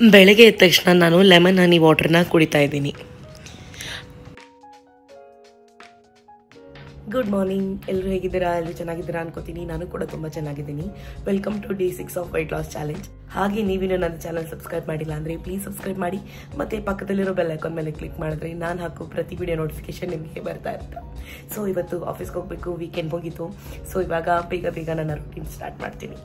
ಬೆಳಗ್ಗೆ ಎದ್ದ ತಕ್ಷಣ ನಾನು ಲೆಮನ್ ಹನಿ ವಾಟರ್ನ ಕುಡಿತಾ ಇದ್ದೀನಿ ಗುಡ್ ಮಾರ್ನಿಂಗ್ ಎಲ್ಲರೂ ಹೇಗಿದ್ದೀರಾ ಎಲ್ಲರೂ ಚೆನ್ನಾಗಿದ್ದೀರಾ ಅನ್ಕೋತೀನಿ ನಾನು ಕೂಡ ತುಂಬ ಚೆನ್ನಾಗಿದ್ದೀನಿ welcome to the six of weight loss challenge ಹಾಗೆ ನೀವಿನ್ನೂ ನನ್ನ ಚಾನಲ್ ಸಬ್ಸ್ಕ್ರೈಬ್ ಮಾಡಿಲ್ಲ ಅಂದರೆ ಪ್ಲೀಸ್ ಸಬ್ಸ್ಕ್ರೈಬ್ ಮಾಡಿ ಮತ್ತು ಪಕ್ಕದಲ್ಲಿರೋ ಬೆಲ್ ಐಕಾನ್ ಮೇಲೆ ಕ್ಲಿಕ್ ಮಾಡಿದ್ರೆ ನಾನು ಹಾಕೋ ಪ್ರತಿ ವಿಡಿಯೋ ನೋಟಿಫಿಕೇಶನ್ ನಿಮಗೆ ಬರ್ತಾ ಇರುತ್ತೆ ಸೊ ಇವತ್ತು ಆಫೀಸ್ಗೆ ಹೋಗಬೇಕು ವೀಕೆಂಡ್ ಮುಗೀತು ಸೊ ಇವಾಗ ಬೇಗ ಬೇಗ ನನ್ನ ರೂಟೀನ್ ಸ್ಟಾರ್ಟ್ ಮಾಡ್ತೀನಿ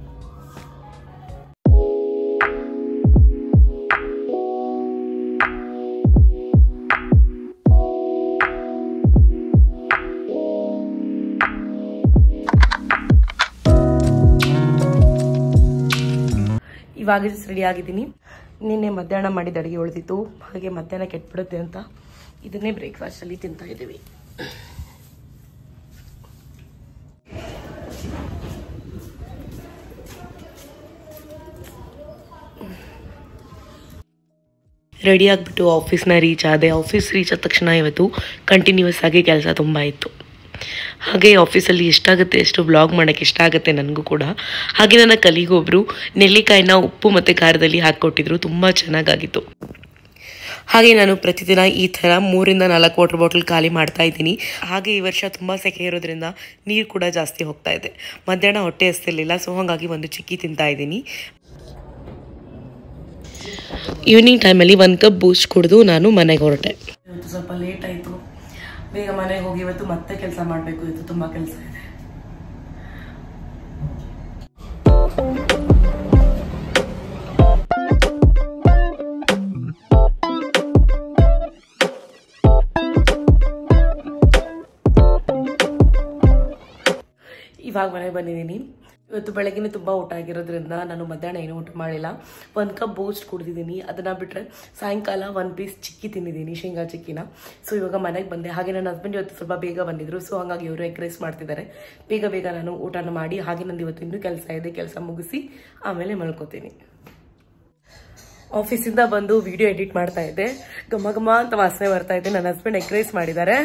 ಇವಾಗ ರೆಡಿ ಆಗಿದ್ದೀನಿ ನಿನ್ನೆ ಮಧ್ಯಾಹ್ನ ಮಾಡಿದ ಅಡುಗೆ ಉಳಿದಿತ್ತು ಹಾಗೆ ಮಧ್ಯಾಹ್ನ ಕೆಟ್ಬಿಡುತ್ತೆ ಅಂತ ಇದನ್ನೇ ಬ್ರೇಕ್ಫಾಸ್ಟಲ್ಲಿ ತಿಂತಾ ಇದ್ದೀವಿ ರೆಡಿ ಆಗಿಬಿಟ್ಟು ಆಫೀಸ್ನ ರೀಚ್ ಆದೆ ಆಫೀಸ್ ರೀಚ್ ಆದ ತಕ್ಷಣ ಇವತ್ತು ಕಂಟಿನ್ಯೂಸ್ ಆಗಿ ಕೆಲಸ ತುಂಬ ಇತ್ತು ಹಾಗೆ ಆಫೀಸಲ್ಲಿ ಎಷ್ಟಾಗುತ್ತೆ ಎಷ್ಟು ಬ್ಲಾಗ್ ಮಾಡೋಕ್ಕೆ ಇಷ್ಟ ಆಗುತ್ತೆ ನನಗೂ ಕೂಡ ಹಾಗೆ ನನ್ನ ಕಲಿಗೊಬ್ಬರು ನೆಲ್ಲಿಕಾಯಿನ ಉಪ್ಪು ಮತ್ತು ಖಾರದಲ್ಲಿ ಹಾಕ್ಕೊಟ್ಟಿದ್ರು ತುಂಬ ಚೆನ್ನಾಗಾಗಿತ್ತು ಹಾಗೆ ನಾನು ಪ್ರತಿದಿನ ಈ ಥರ ಮೂರಿಂದ ನಾಲ್ಕು ವಾಟರ್ ಬಾಟಲ್ ಖಾಲಿ ಮಾಡ್ತಾ ಇದ್ದೀನಿ ಹಾಗೆ ಈ ವರ್ಷ ತುಂಬ ಸೆಕೆ ಇರೋದ್ರಿಂದ ನೀರು ಕೂಡ ಜಾಸ್ತಿ ಹೋಗ್ತಾ ಇದೆ ಮಧ್ಯಾಹ್ನ ಹೊಟ್ಟೆ ಹಸ್ತಿರ್ಲಿಲ್ಲ ಸೊ ಹಾಗಾಗಿ ಒಂದು ಚಿಕ್ಕಿ ತಿಂತಾ ಇದ್ದೀನಿ ಈವ್ನಿಂಗ್ ಟೈಮಲ್ಲಿ ಒಂದು ಕಪ್ ಬೂಸ್ಟ್ ಕುಡಿದು ನಾನು ಮನೆಗೆ ಹೊರಟೆ ಇವತ್ತು ಸ್ವಲ್ಪ ಲೇಟ್ ಆಯಿತು ಬೇಗ ಮನೆಗೆ ಹೋಗಿ ಇವತ್ತು ಮತ್ತೆ ಕೆಲಸ ಮಾಡಬೇಕು ಇವತ್ತು ತುಂಬ ಕೆಲಸ ಇದೆ ಇವಾಗ ಮನೆಗೆ ಬಂದಿದ್ದೀನಿ ಇವತ್ತು ಬೆಳಗ್ಗೆನೇ ತುಂಬ ಊಟ ಆಗಿರೋದ್ರಿಂದ ನಾನು ಮಧ್ಯಾಹ್ನ ಏನೂ ಊಟ ಮಾಡಿಲ್ಲ ಒಂದು ಕಪ್ ಬೂಸ್ಟ್ ಕುಡಿದಿದ್ದೀನಿ ಅದನ್ನು ಬಿಟ್ಟರೆ ಸಾಯಂಕಾಲ ಒಂದು ಪೀಸ್ ಚಿಕ್ಕಿ ತಿಂದಿದ್ದೀನಿ ಶೇಂಗಾ ಚಿಕ್ಕಿನ ಸೊ ಇವಾಗ ಮನೆಗೆ ಬಂದೆ ಹಾಗೆ ನನ್ನ ಹಸ್ಬೆಂಡ್ ಇವತ್ತು ಸ್ವಲ್ಪ ಬೇಗ ಬಂದಿದ್ರು ಸೊ ಹಾಗಾಗಿ ಇವರು ಎಗ್ ರೈಸ್ ಮಾಡ್ತಿದ್ದಾರೆ ಬೇಗ ಬೇಗ ನಾನು ಊಟನ ಮಾಡಿ ಹಾಗೆ ನಂದು ಇವತ್ತು ಇನ್ನೂ ಕೆಲಸ ಇದೆ ಕೆಲಸ ಮುಗಿಸಿ ಆಮೇಲೆ ಮಲ್ಕೋತೀನಿ ಆಫೀಸಿಂದ ಬಂದು ವಿಡಿಯೋ ಎಡಿಟ್ ಮಾಡ್ತಾ ಇದ್ದೆ ಘಮ ಘಮ ಅಂತ ವಾಸನೆ ಬರ್ತಾ ಇದೆ ನನ್ನ ಹಸ್ಬೆಂಡ್ ಎಗ್ ರೈಸ್ ಮಾಡಿದ್ದಾರೆ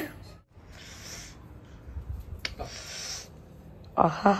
ಆಹಾ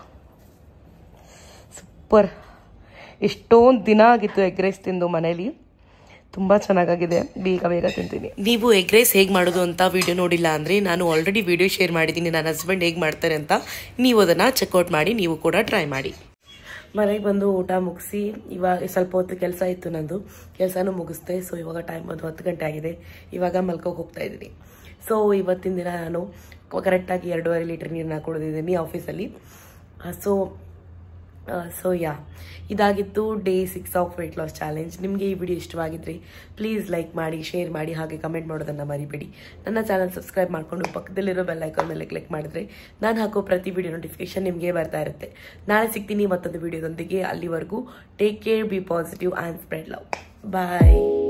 ಸೂಪರ್ ಎಷ್ಟೊಂದು ದಿನ ಆಗಿತ್ತು ಎಗ್ ರೈಸ್ ತಿಂದು ಮನೇಲಿ ತುಂಬ ಚೆನ್ನಾಗಾಗಿದೆ ಬೇಗ ಬೇಗ ತಿಂತೀನಿ ನೀವು ಎಗ್ ರೈಸ್ ಹೇಗೆ ಮಾಡೋದು ಅಂತ ವಿಡಿಯೋ ನೋಡಿಲ್ಲ ಅಂದರೆ ನಾನು ಆಲ್ರೆಡಿ ವಿಡಿಯೋ ಶೇರ್ ಮಾಡಿದ್ದೀನಿ ನನ್ನ ಹಸ್ಬೆಂಡ್ ಹೇಗೆ ಮಾಡ್ತಾರೆ ಅಂತ ನೀವು ಅದನ್ನು ಚೆಕ್ಔಟ್ ಮಾಡಿ ನೀವು ಕೂಡ ಟ್ರೈ ಮಾಡಿ ಮನೆಗೆ ಬಂದು ಊಟ ಮುಗಿಸಿ ಇವಾಗ ಸ್ವಲ್ಪ ಹೊತ್ತು ಕೆಲಸ ಇತ್ತು ನಂದು ಕೆಲಸನೂ ಮುಗಿಸ್ದೆ ಸೊ ಇವಾಗ ಟೈಮ್ ಒಂದು ಹತ್ತು ಗಂಟೆ ಆಗಿದೆ ಇವಾಗ ಮಲ್ಕೋಗಿ ಹೋಗ್ತಾ ಇದ್ದೀನಿ ಸೊ ಇವತ್ತಿನ ದಿನ ನಾನು ಕರೆಕ್ಟಾಗಿ ಎರಡೂವರೆ ಲೀಟ್ರ್ ನೀರನ್ನ ಕುಡಿದಿದ್ದೀನಿ ಆಫೀಸಲ್ಲಿ ಸೊ ಸೊ ಯಾ ಇದಾಗಿತ್ತು day six of weight loss challenge ನಿಮಗೆ ಈ ವಿಡಿಯೋ ಇಷ್ಟವಾಗಿದ್ರೆ ಪ್ಲೀಸ್ ಲೈಕ್ ಮಾಡಿ ಶೇರ್ ಮಾಡಿ ಹಾಗೆ ಕಮೆಂಟ್ ಮಾಡೋದನ್ನು ಮರಿಬೇಡಿ ನನ್ನ ಚಾನಲ್ ಸಬ್ಸ್ಕ್ರೈಬ್ ಮಾಡಿಕೊಂಡು ಪಕ್ಕದಲ್ಲಿರೋ ಬೆಲ್ ಐಕಾನ್ ಮೇಲೆ ಕ್ಲಿಕ್ ಮಾಡಿದ್ರೆ ನಾನು ಹಾಕೋ ಪ್ರತಿ ವಿಡಿಯೋ ನೋಟಿಫಿಕೇಶನ್ ನಿಮಗೆ ಬರ್ತಾ ಇರುತ್ತೆ ನಾಳೆ ಸಿಗ್ತೀನಿ ಮತ್ತೊಂದು ವಿಡಿಯೋದೊಂದಿಗೆ ಅಲ್ಲಿವರೆಗೂ take care be positive and spread love bye